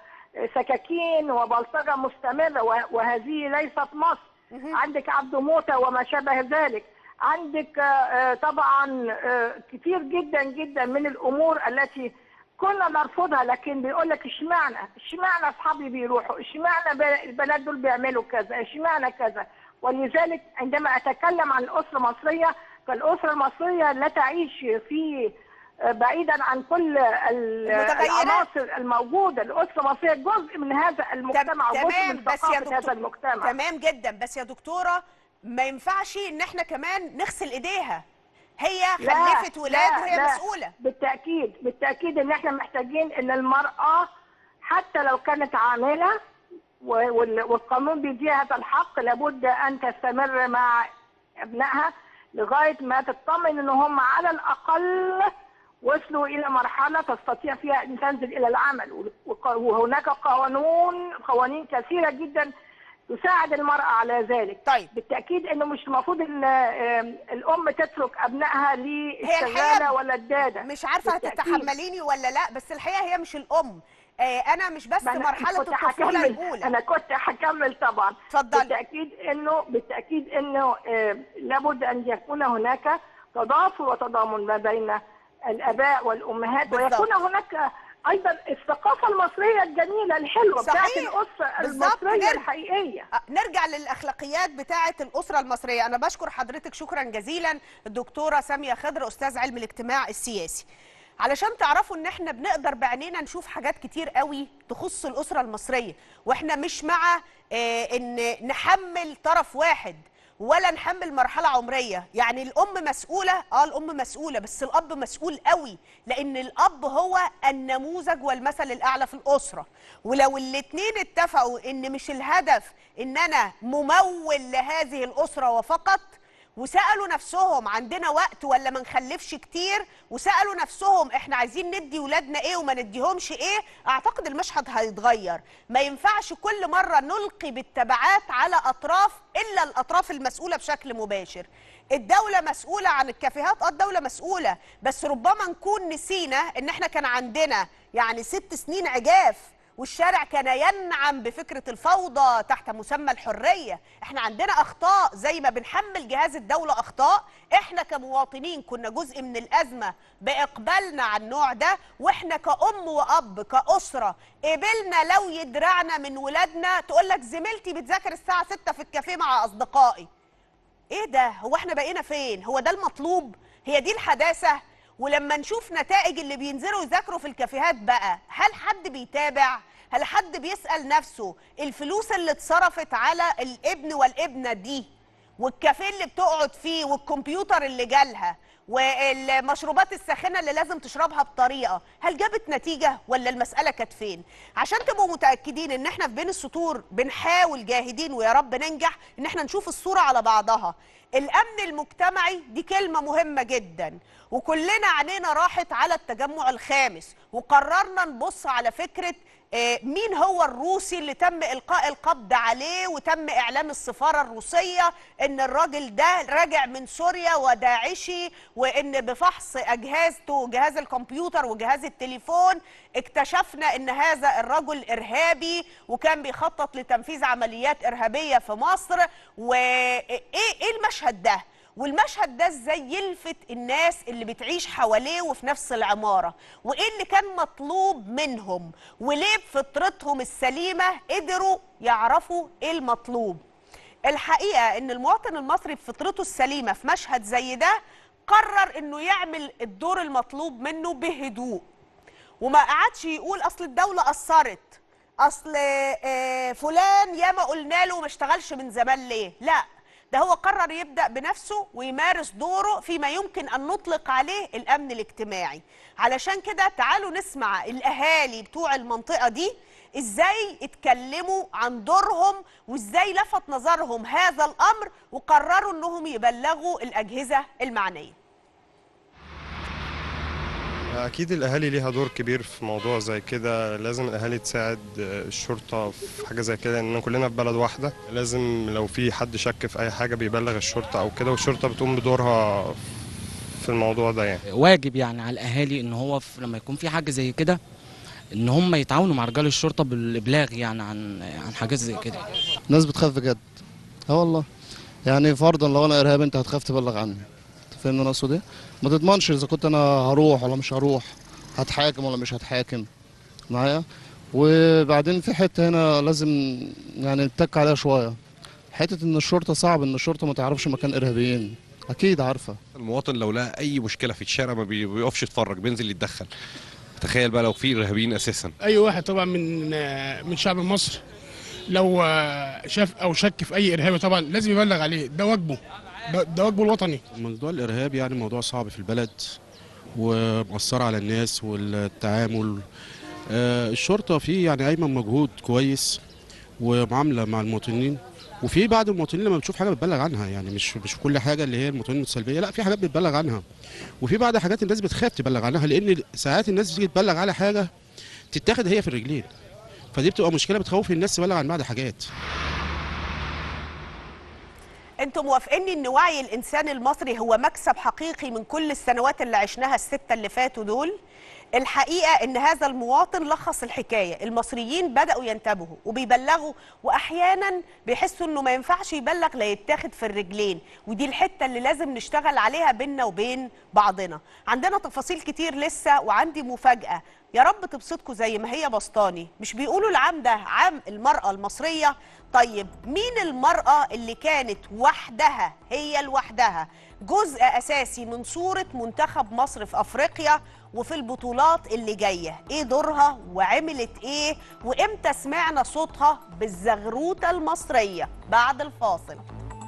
سكاكين وبلطجة مستمرة وه- وهذه ليست مصر عندك عبد موتة وما شابه ذلك عندك آه، آه، طبعا آه، كتير جدا جدا من الامور التي كنا نرفضها لكن بيقول لك اشمعنى اشمعنى اصحابي بيروحوا اشمعنى ب- البنات دول بيعملوا كذا اشمعنى كذا ولذلك عندما اتكلم عن الاسره المصريه فالاسره المصريه لا تعيش في آه، بعيدا عن كل ال- المتغيرات. العناصر الموجوده الاسره المصريه جزء من هذا المجتمع تم- وجزء تمام من بس يا ثقافه دكتور هذا المجتمع تمام جدا بس يا دكتوره ما ينفعش ان احنا كمان نغسل ايديها هي لا، خلفت ولاد لا، وهي لا. مسؤوله بالتاكيد بالتاكيد ان احنا محتاجين ان المراه حتى لو كانت عامله و- وال- والقانون بيديها هذا الحق لابد ان تستمر مع ابنائها لغايه ما تطمن ان هم على الاقل وصلوا الى مرحله تستطيع فيها ان تنزل الى العمل وق- وهناك قانون قوانين كثيره جدا تساعد المراه على ذلك طيب. بالتاكيد انه مش المفروض ان آم، الام تترك ابنائها للشغاله الحقيقة ولا الداده مش عارفه بالتأكيد. هتتحمليني ولا لا بس الحقيقه هي مش الام آه انا مش بس ما أنا مرحله كنت الطفوله هكمل- الاولى انا كنت هكمل طبعا اتفضلي. بالتاكيد انه بالتاكيد انه آه، لابد ان يكون هناك تضافر وتضامن ما بين الاباء والامهات بالضبط. ويكون هناك ايضا الثقافه المصريه الجميله الحلوه بتاعت صحيح. الاسره بالظبط. المصريه نرجع- الحقيقيه آه، نرجع للاخلاقيات بتاعه الاسره المصريه انا بشكر حضرتك شكرا جزيلا الدكتوره ساميه خضر استاذ علم الاجتماع السياسي علشان تعرفوا ان احنا بنقدر بعينينا نشوف حاجات كتير قوي تخص الاسره المصريه واحنا مش مع آه، ان نحمل طرف واحد ولا نحمل مرحلة عمرية يعني الأم مسؤولة اه الأم مسؤولة بس الأب مسؤول قوي لأن الأب هو النموذج والمثل الأعلى في الأسرة ولو الاتنين اتفقوا إن مش الهدف إن أنا ممول لهذه الأسرة وفقط وسالوا نفسهم عندنا وقت ولا ما نخلفش كتير وسالوا نفسهم احنا عايزين ندي ولادنا ايه وما نديهمش ايه اعتقد المشهد هيتغير ما ينفعش كل مره نلقي بالتبعات على اطراف الا الاطراف المسؤوله بشكل مباشر الدولة مسؤولة عن الكافيهات اه الدولة مسؤولة بس ربما نكون نسينا ان احنا كان عندنا يعني ست سنين عجاف والشارع كان ينعم بفكرة الفوضى تحت مسمى الحرية احنا عندنا اخطاء زي ما بنحمل جهاز الدولة اخطاء احنا كمواطنين كنا جزء من الازمة باقبالنا على النوع ده واحنا كأم واب كأسرة قبلنا لو يدرعنا من ولادنا تقول لك زميلتي بتذاكر الساعة 6 في الكافيه مع اصدقائي ايه ده هو احنا بقينا فين هو ده المطلوب هي دي الحداثه ولما نشوف نتائج اللي بينزلوا يذاكروا في الكافيهات بقى هل حد بيتابع هل حد بيسال نفسه الفلوس اللي اتصرفت على الابن والابنه دي والكافيه اللي بتقعد فيه والكمبيوتر اللي جالها والمشروبات الساخنه اللي لازم تشربها بطريقه هل جابت نتيجه ولا المساله كانت فين عشان تبقوا متاكدين ان احنا في بين السطور بنحاول جاهدين ويا رب ننجح ان احنا نشوف الصوره على بعضها الامن المجتمعي دي كلمه مهمه جدا وكلنا عينينا راحت على التجمع الخامس وقررنا نبص على فكره آه، مين هو الروسي اللي تم القاء القبض عليه وتم اعلام السفاره الروسيه ان الراجل ده راجع من سوريا وداعشي وان بفحص اجهزته جهاز الكمبيوتر وجهاز التليفون اكتشفنا ان هذا الرجل ارهابي وكان بيخطط لتنفيذ عمليات ارهابيه في مصر وايه ايه المشهد ده والمشهد ده ازاي يلفت الناس اللي بتعيش حواليه وفي نفس العمارة وايه اللي كان مطلوب منهم وليه بفطرتهم السليمة قدروا يعرفوا ايه المطلوب الحقيقة ان المواطن المصري بفطرته السليمة في مشهد زي ده قرر انه يعمل الدور المطلوب منه بهدوء وما قعدش يقول اصل الدولة قصرت اصل آه، فلان ياما قلنا له ما اشتغلش من زمان ليه لا ده هو قرر يبدأ بنفسه ويمارس دوره فيما يمكن أن نطلق عليه الأمن الاجتماعي علشان كده تعالوا نسمع الأهالي بتوع المنطقة دي ازاي اتكلموا عن دورهم وازاي لفت نظرهم هذا الأمر وقرروا انهم يبلغوا الأجهزة المعنية أكيد الأهالي ليها دور كبير في موضوع زي كده لازم الأهالي تساعد الشرطة في حاجة زي كده لأن كلنا في بلد واحدة لازم لو في حد شك في أي حاجة بيبلغ الشرطة أو كده والشرطة بتقوم بدورها في الموضوع ده يعني واجب يعني على الاهالي ان هو في لما يكون في حاجه زي كده ان هم يتعاونوا مع رجال الشرطه بالابلاغ يعني عن عن حاجات زي كده الناس بتخاف بجد اه والله يعني فرضا لو انا ارهابي انت هتخاف تبلغ عني انت فاهم انا اقصد ايه ما تضمنش اذا كنت انا هروح ولا مش هروح هتحاكم ولا مش هتحاكم معايا وبعدين في حته هنا لازم يعني نتك عليها شويه حته ان الشرطه صعب ان الشرطه ما تعرفش مكان ارهابيين اكيد عارفه المواطن لو لقى اي مشكله في الشارع ما بي- بيقفش يتفرج بينزل يتدخل تخيل بقى لو في ارهابيين اساسا اي واحد طبعا من من شعب مصر لو شاف او شك في اي ارهابي طبعا لازم يبلغ عليه ده واجبه ده- ده واجبه الوطني موضوع الارهاب يعني موضوع صعب في البلد ومؤثر على الناس والتعامل آه، الشرطه فيه يعني قايمه مجهود كويس ومعامله مع المواطنين وفي بعض المواطنين لما بتشوف حاجه بتبلغ عنها يعني مش مش كل حاجه اللي هي المواطنين السلبيه لا في حاجات بتبلغ عنها وفي بعض حاجات الناس بتخاف تبلغ عنها لان ساعات الناس بتيجي تبلغ على حاجه تتاخد هي في الرجلين فدي بتبقى مشكله بتخوف الناس تبلغ عن بعض حاجات انتم موافقيني ان وعي الانسان المصري هو مكسب حقيقي من كل السنوات اللي عشناها الستة اللي فاتوا دول الحقيقة ان هذا المواطن لخص الحكاية المصريين بدأوا ينتبهوا وبيبلغوا واحيانا بيحسوا انه ما ينفعش يبلغ لا يتاخد في الرجلين ودي الحتة اللي لازم نشتغل عليها بيننا وبين بعضنا عندنا تفاصيل كتير لسه وعندي مفاجأة يا رب تبسطكم زي ما هي بسطاني مش بيقولوا العام ده عام المرأة المصرية طيب مين المرأة اللي كانت وحدها هي لوحدها جزء أساسي من صورة منتخب مصر في أفريقيا وفي البطولات اللي جاية ايه دورها وعملت ايه وامتى سمعنا صوتها بالزغروتة المصرية بعد الفاصل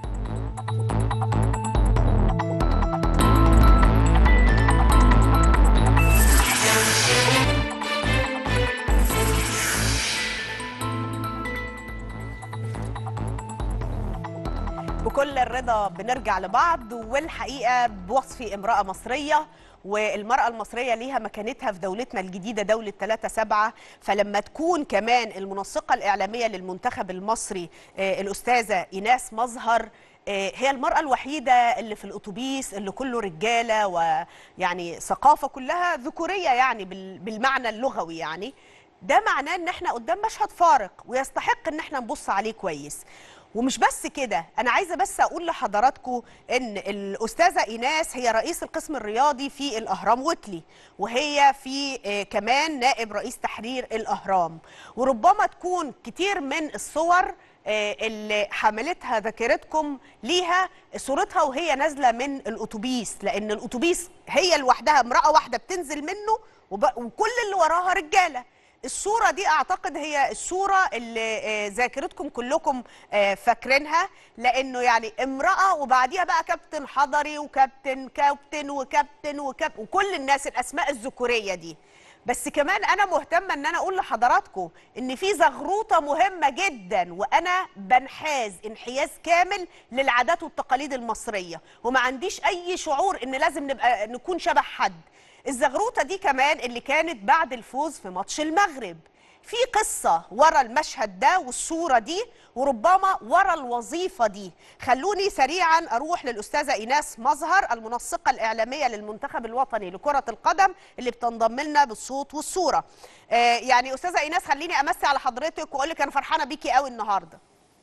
بكل الرضا بنرجع لبعض والحقيقه بوصفي امراه مصريه والمرأة المصرية ليها مكانتها في دولتنا الجديدة دولة 3 7 فلما تكون كمان المنسقة الإعلامية للمنتخب المصري آه، الأستاذة إيناس مظهر آه، هي المرأة الوحيدة اللي في الأتوبيس اللي كله رجالة ويعني ثقافة كلها ذكورية يعني بال- بالمعنى اللغوي يعني ده معناه ان احنا قدام مشهد فارق ويستحق ان احنا نبص عليه كويس ومش بس كده انا عايزه بس اقول لحضراتكم ان الاستاذه ايناس هي رئيس القسم الرياضي في الاهرام ويكلي وهي في آه، كمان نائب رئيس تحرير الاهرام وربما تكون كتير من الصور آه، اللي حملتها ذاكرتكم ليها صورتها وهي نازله من الاتوبيس لان الاتوبيس هي لوحدها امراه واحده بتنزل منه وب- وكل اللي وراها رجاله الصورة دي أعتقد هي الصورة اللي آه، ذاكرتكم كلكم آه، فاكرينها لأنه يعني امرأة وبعديها بقى كابتن حضري وكابتن كابتن وكابتن وكابتن وكل الناس الأسماء الذكورية دي بس كمان انا مهتمه ان انا اقول لحضراتكم ان في زغروطه مهمه جدا وانا بنحاز انحياز كامل للعادات والتقاليد المصريه وما عنديش اي شعور ان لازم نبقى نكون شبه حد الزغروطه دي كمان اللي كانت بعد الفوز في ماتش المغرب في قصة ورا المشهد ده والصورة دي وربما ورا الوظيفة دي خلوني سريعا أروح للأستاذة إيناس مظهر المنسقة الإعلامية للمنتخب الوطني لكرة القدم اللي بتنضم لنا بالصوت والصورة آه يعني أستاذة إيناس خليني أمسي على حضرتك وأقول لك أنا فرحانة بيكي قوي النهاردة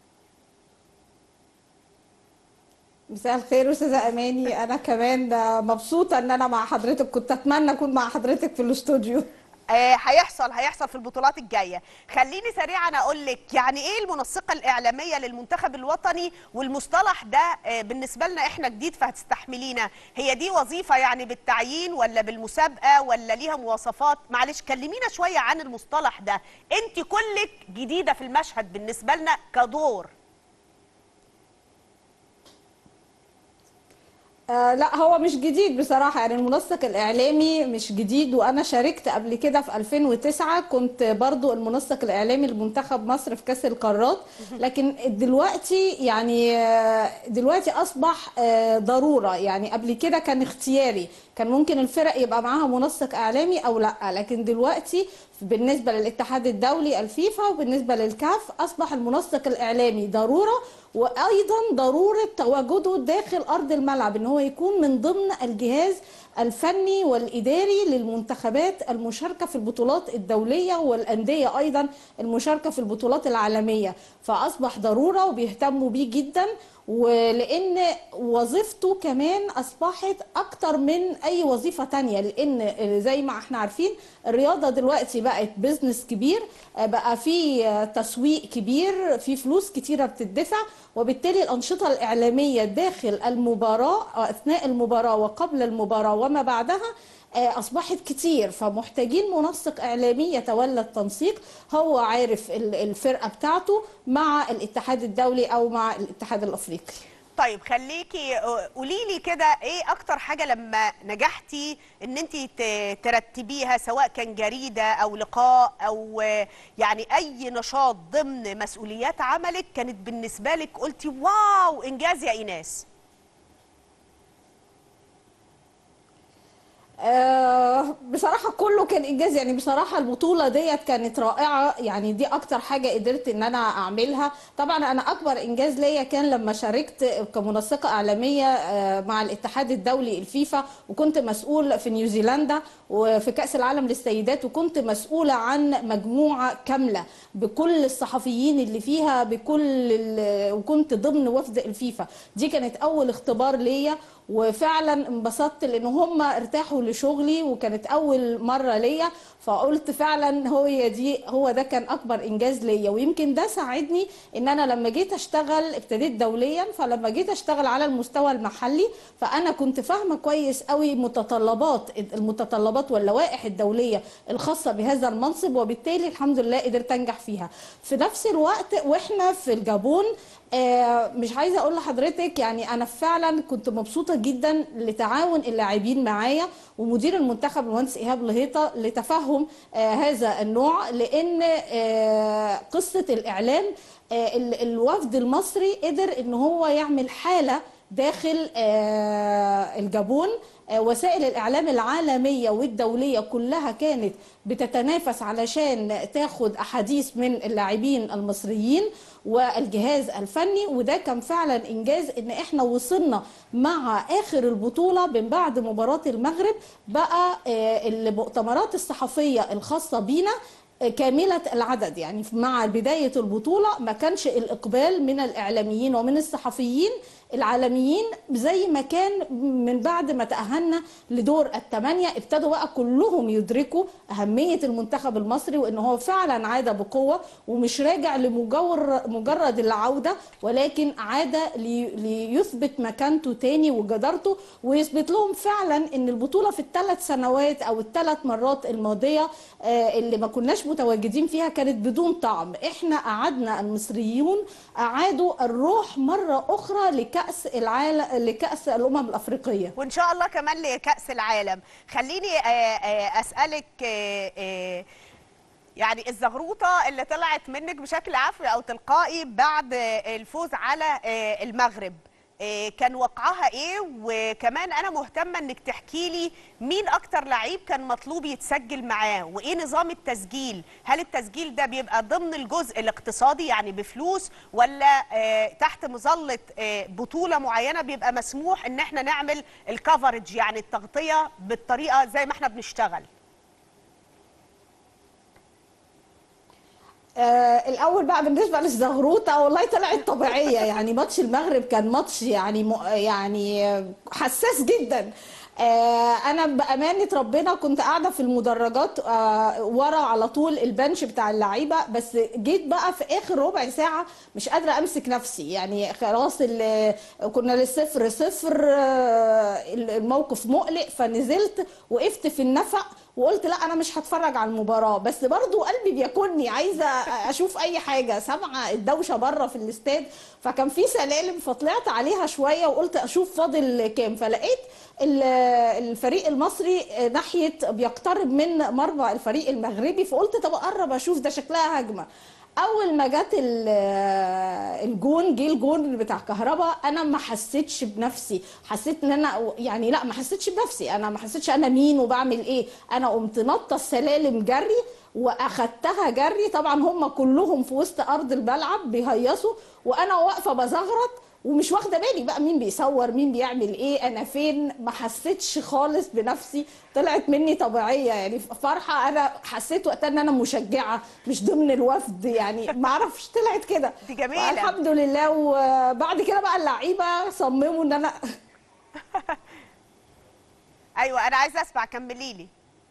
مساء الخير استاذه اماني انا كمان مبسوطه ان انا مع حضرتك كنت اتمنى اكون مع حضرتك في الاستوديو آه، هيحصل هيحصل في البطولات الجايه خليني سريعا اقول لك يعني ايه المنسقه الاعلاميه للمنتخب الوطني والمصطلح ده آه، بالنسبه لنا احنا جديد فهتستحملينا هي دي وظيفه يعني بالتعيين ولا بالمسابقه ولا ليها مواصفات معلش كلمينا شويه عن المصطلح ده انت كلك جديده في المشهد بالنسبه لنا كدور آه لا هو مش جديد بصراحة يعني المنسق الإعلامي مش جديد وأنا شاركت قبل كده في 2009 كنت برضو المنسق الإعلامي لمنتخب مصر في كأس القارات لكن دلوقتي يعني آه، دلوقتي أصبح آه، ضرورة يعني قبل كده كان اختياري كان ممكن الفرق يبقى معاها منسق إعلامي أو لا لكن دلوقتي بالنسبة للاتحاد الدولي الفيفا وبالنسبة للكاف أصبح المنسق الإعلامي ضرورة وايضا ضروره تواجده داخل ارض الملعب ان هو يكون من ضمن الجهاز الفني والاداري للمنتخبات المشاركه في البطولات الدوليه والانديه ايضا المشاركه في البطولات العالميه فاصبح ضروره وبيهتموا بيه جدا ولان وظيفته كمان اصبحت اكتر من اي وظيفه تانية لان زي ما احنا عارفين الرياضه دلوقتي بقت بيزنس كبير بقى في تسويق كبير في فلوس كتيره بتدفع وبالتالي الانشطه الاعلاميه داخل المباراه اثناء المباراه وقبل المباراه وما بعدها آه، اصبحت كتير فمحتاجين منسق اعلامي يتولى التنسيق هو عارف ال- الفرقه بتاعته مع الاتحاد الدولي او مع الاتحاد الافريقي طيب خليكي قولي لي كده ايه اكتر حاجه لما نجحتي ان انت ترتبيها سواء كان جريده او لقاء او آه، يعني اي نشاط ضمن مسؤوليات عملك كانت بالنسبه لك قلتي واو انجاز يا ايناس آه، بصراحة كله كان إنجاز يعني بصراحة البطولة ديت كانت رائعة يعني دي أكتر حاجة قدرت إن أنا أعملها طبعا أنا أكبر إنجاز ليا كان لما شاركت كمنسقة إعلامية آه، مع الاتحاد الدولي الفيفا وكنت مسؤول في نيوزيلندا وفي كأس العالم للسيدات وكنت مسؤولة عن مجموعة كاملة بكل الصحفيين اللي فيها بكل ال- وكنت ضمن وفد الفيفا دي كانت أول اختبار ليا وفعلا انبسطت لان هم ارتاحوا لشغلي وكانت اول مره ليا فقلت فعلا هو دي هو ده كان اكبر انجاز ليا ويمكن ده ساعدني ان انا لما جيت اشتغل ابتديت دوليا فلما جيت اشتغل على المستوى المحلي فانا كنت فاهمه كويس قوي متطلبات المتطلبات واللوائح الدوليه الخاصه بهذا المنصب وبالتالي الحمد لله قدرت انجح فيها في نفس الوقت واحنا في الجابون آه، مش عايزه اقول لحضرتك يعني انا فعلا كنت مبسوطه جدا لتعاون اللاعبين معايا ومدير المنتخب المهندس ايهاب لهيطه لتفهم آه، هذا النوع لان آه، قصه الاعلام آه، ال- الوفد المصري قدر ان هو يعمل حاله داخل آه، الجابون آه، وسائل الإعلام العالمية والدولية كلها كانت بتتنافس علشان تاخد أحاديث من اللاعبين المصريين والجهاز الفني وده كان فعلا إنجاز إن إحنا وصلنا مع آخر البطولة من بعد مباراة المغرب بقى آه، المؤتمرات الصحفية الخاصة بينا كاملة العدد يعني مع بداية البطولة ما كانش الإقبال من الإعلاميين ومن الصحفيين العالميين زي ما كان من بعد ما تأهلنا لدور الثمانية ابتدوا بقى كلهم يدركوا أهمية المنتخب المصري وإن هو فعلا عاد بقوة ومش راجع لمجرد مجرد العودة ولكن عاد لي- ليثبت مكانته تاني وجدارته ويثبت لهم فعلا إن البطولة في الثلاث سنوات أو الثلاث مرات الماضية آه، اللي ما كناش متواجدين فيها كانت بدون طعم احنا قعدنا المصريون أعادوا الروح مرة أخرى لكي لكاس العالم لكاس الامم الافريقيه وان شاء الله كمان لكاس العالم خليني آه، آه، اسالك آه، آه، يعني الزغروطه اللي طلعت منك بشكل عفوي او تلقائي بعد آه، الفوز على آه، المغرب آه، كان وقعها ايه وكمان انا مهتمه انك تحكي لي مين اكتر لعيب كان مطلوب يتسجل معاه وايه نظام التسجيل هل التسجيل ده بيبقى ضمن الجزء الاقتصادي يعني بفلوس ولا آه، تحت مظله آه، بطوله معينه بيبقى مسموح ان احنا نعمل الكفرج يعني التغطيه بالطريقه زي ما احنا بنشتغل آه الاول بقى بالنسبه للزغروطه والله طلعت طبيعيه يعني ماتش المغرب كان ماتش يعني م... يعني آه، حساس جدا آه انا بامانه ربنا كنت قاعده في المدرجات آه ورا على طول البنش بتاع اللعيبه بس جيت بقى في اخر ربع ساعه مش قادره امسك نفسي يعني خلاص ال- كنا للصفر صفر آه الموقف مقلق فنزلت وقفت في النفق وقلت لا انا مش هتفرج على المباراه بس برضو قلبي بياكلني عايزه اشوف اي حاجه سامعه الدوشه بره في الاستاد فكان في سلالم فطلعت عليها شويه وقلت اشوف فاضل كام فلقيت ال- الفريق المصري ناحيه بيقترب من مرمى الفريق المغربي فقلت طب اقرب اشوف ده شكلها هجمه اول ما جت ال- الجون جه الجون بتاع كهربا انا ما حسيتش بنفسي حسيت ان انا يعني لا ما حسيتش بنفسي انا ما حسيتش انا مين وبعمل ايه انا قمت نطه السلالم جري واخدتها جري طبعا هم كلهم في وسط ارض الملعب بيهيصوا وانا واقفه بزغرط ومش واخده بالي بقى مين بيصور مين بيعمل ايه انا فين ما حسيتش خالص بنفسي طلعت مني طبيعيه يعني فرحه انا حسيت وقتها ان انا مشجعه مش ضمن الوفد يعني ما اعرفش طلعت كده دي جميلة. الحمد لله وبعد كده بقى اللعيبه صمموا ان انا ايوه انا عايزه اسمع كملي لي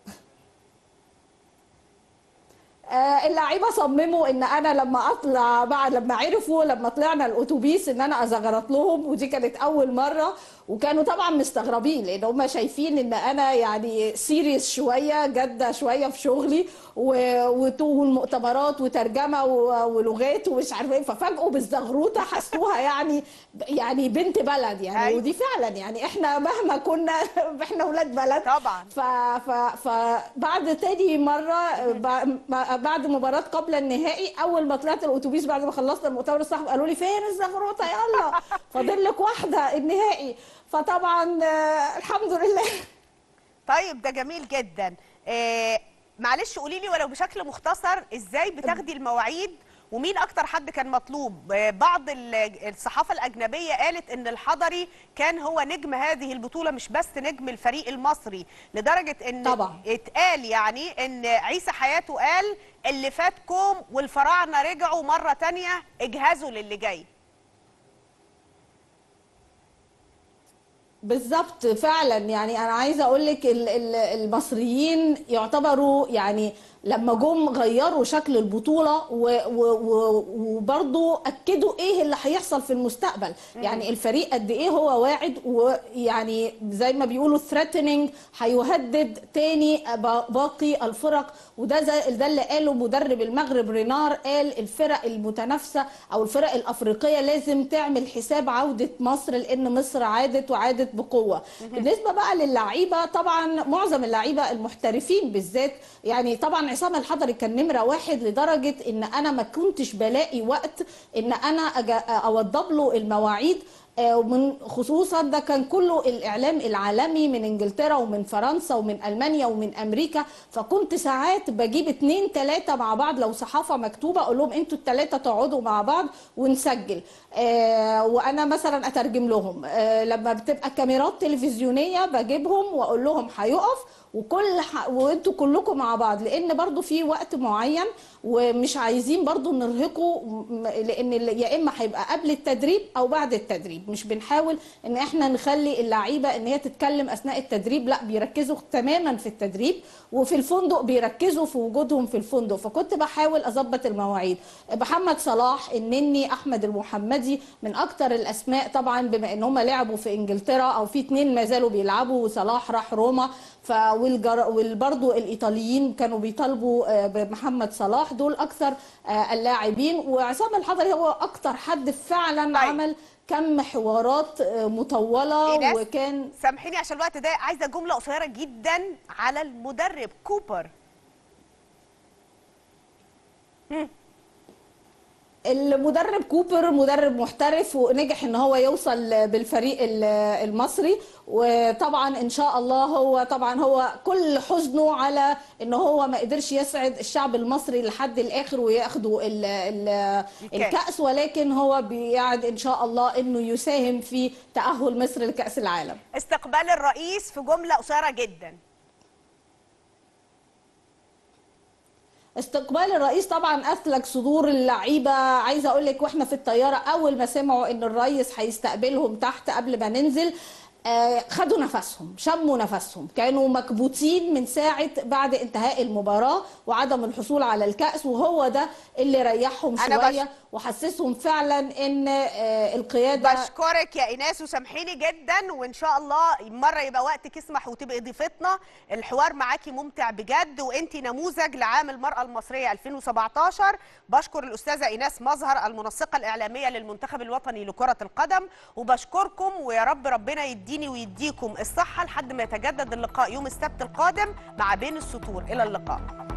آه، اللعيبه صمموا ان انا لما اطلع بعد لما عرفوا لما طلعنا الاتوبيس ان انا ازغرط لهم ودي كانت اول مره وكانوا طبعا مستغربين لان هم شايفين ان انا يعني سيريس شويه جاده شويه في شغلي و- وت- والمؤتمرات وترجمه و- ولغات ومش عارفه ايه ففاجئوا بالزغروطه حسوها يعني يعني بنت بلد يعني أيوة. ودي فعلا يعني احنا مهما كنا احنا ولاد بلد طبعا ف... ف... فبعد تاني مرة ب- بعد مباراة قبل النهائي أول ما طلعت الأتوبيس بعد ما خلصنا المؤتمر الصحفي قالوا لي فين الزغروطة يلا فاضل لك واحدة النهائي فطبعا آه، الحمد لله طيب ده جميل جدا آه معلش قولي لي ولو بشكل مختصر ازاي بتاخدي المواعيد ومين اكتر حد كان مطلوب آه، بعض ال- الصحافه الاجنبيه قالت ان الحضري كان هو نجم هذه البطوله مش بس نجم الفريق المصري لدرجه ان طبعا. اتقال يعني ان عيسى حياته قال اللي فاتكم والفراعنه رجعوا مره تانية اجهزوا للي جاي بالظبط فعلا يعني انا عايزه اقول لك ال- ال- المصريين يعتبروا يعني لما جم غيروا شكل البطوله و- و- و- وبرضو اكدوا ايه اللي هيحصل في المستقبل يعني الفريق قد ايه هو واعد ويعني زي ما بيقولوا threatening هيهدد تاني با- باقي الفرق وده زي ده اللي قاله مدرب المغرب رينار قال الفرق المتنافسه او الفرق الافريقيه لازم تعمل حساب عوده مصر لان مصر عادت وعادت بقوه بالنسبه بقى للعيبه طبعا معظم اللعيبه المحترفين بالذات يعني طبعا عصام الحضري كان نمره واحد لدرجه ان انا ما كنتش بلاقي وقت ان انا أجا- اوضب له المواعيد آه، ومن خصوصا ده كان كله الاعلام العالمي من انجلترا ومن فرنسا ومن المانيا ومن امريكا فكنت ساعات بجيب اتنين تلاته مع بعض لو صحافه مكتوبه اقول لهم انتوا التلاته تقعدوا مع بعض ونسجل آه وانا مثلا اترجم لهم آه لما بتبقى كاميرات تلفزيونيه بجيبهم واقول لهم هيقف وكل ح... وانتوا كلكم مع بعض لان برضو في وقت معين ومش عايزين برضو نرهقه م- لان ال- يا اما هيبقى قبل التدريب او بعد التدريب مش بنحاول ان احنا نخلي اللعيبه ان هي تتكلم اثناء التدريب لا بيركزوا تماما في التدريب وفي الفندق بيركزوا في وجودهم في الفندق فكنت بحاول اظبط المواعيد محمد صلاح النني احمد المحمدي من اكتر الاسماء طبعا بما ان هم لعبوا في انجلترا او في اتنين ما زالوا بيلعبوا وصلاح راح روما ف والجر... والبرضو الايطاليين كانوا بيطالبوا آه، بمحمد صلاح دول اكثر آه، اللاعبين وعصام الحضري هو اكتر حد فعلا طيب. عمل كم حوارات آه، مطوله إيناس؟ وكان سامحيني عشان الوقت ده عايزه جمله قصيره جدا على المدرب كوبر المدرب كوبر مدرب محترف ونجح ان هو يوصل بالفريق ال- المصري وطبعا ان شاء الله هو طبعا هو كل حزنه على ان هو ما قدرش يسعد الشعب المصري لحد الاخر وياخدوا ال- ال- الكاس ولكن هو بيعد ان شاء الله انه يساهم في تاهل مصر لكاس العالم استقبال الرئيس في جمله قصيره جدا استقبال الرئيس طبعا اثلج صدور اللعيبه عايزه اقول لك واحنا في الطياره اول ما سمعوا ان الرئيس هيستقبلهم تحت قبل ما ننزل آه، خدوا نفسهم شموا نفسهم كانوا مكبوتين من ساعه بعد انتهاء المباراه وعدم الحصول على الكاس وهو ده اللي ريحهم أنا شويه بش- وحسسهم فعلا ان آه، القياده بشكرك يا ايناس وسامحيني جدا وان شاء الله مره يبقى وقتك يسمح وتبقي ضيفتنا الحوار معاكي ممتع بجد وانت نموذج لعام المراه المصريه 2017 بشكر الاستاذه ايناس مظهر المنسقه الاعلاميه للمنتخب الوطني لكره القدم وبشكركم ويا رب ربنا يديني ويديكم الصحه لحد ما يتجدد اللقاء يوم السبت القادم مع بين السطور الى اللقاء